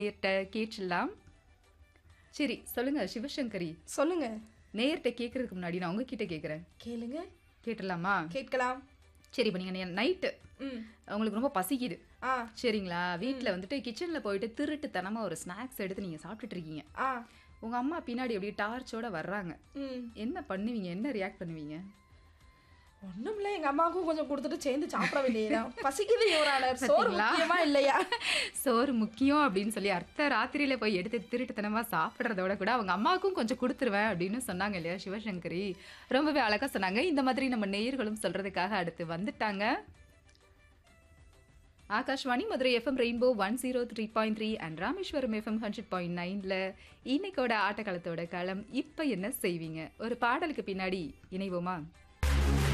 நேர்கிட்ட கேட்டுடலாம் சரி சொல்லுங்க சிவசங்கரி சொல்லுங்க நேர்கிட்ட கேட்கறதுக்கு முன்னாடி நான் உங்ககிட்ட கேட்குறேன் கேளுங்க கேட்டுடலாமா கேட்கலாம் சரி இப்போ நீங்கள் நைட்டு ம் உங்களுக்கு ரொம்ப பசிக்குது ஆ சரிங்களா வீட்டில் வந்துட்டு கிச்சனில் போயிட்டு திருட்டுத்தனமாக ஒரு ஸ்நாக்ஸ் எடுத்து நீங்கள் சாப்பிட்டுட்டு இருக்கீங்க ஆ உங்கள் அம்மா பின்னாடி அப்படியே டார்ச்சோட வர்றாங்க ம் என்ன பண்ணுவீங்க என்ன ரியாக்ட் பண்ணுவீங்க ஒண்ணுமில்ல எங்க அம்மாவுக்கும் கொஞ்சம் கொடுத்துட்டு சேர்ந்து சாப்பிட வேண்டியதுதான் பசிக்குது யுவரானர் சோறு பாத்தீங்களா? முக்கியமா இல்லையா சோறு முக்கியம் அப்படின்னு சொல்லி அர்த்த ராத்திரியில போய் எடுத்து திருட்டுத்தனமா சாப்பிட்றதோட கூட அவங்க அம்மாவுக்கும் கொஞ்சம் கொடுத்துருவேன் அப்படின்னு சொன்னாங்க இல்லையா சிவசங்கரி ரொம்பவே அழகா சொன்னாங்க இந்த மாதிரி நம்ம நேயர்களும் சொல்றதுக்காக அடுத்து வந்துட்டாங்க Akashvani Madurai FM rainbow one zero three point three and Rameswaram FM hundred point நைனில் இன்னைக்கோட ஆட்டக்காலத்தோட காலம் இப்போ என்ன செய்வீங்க ஒரு பாடலுக்கு பின்னாடி இணைவோமா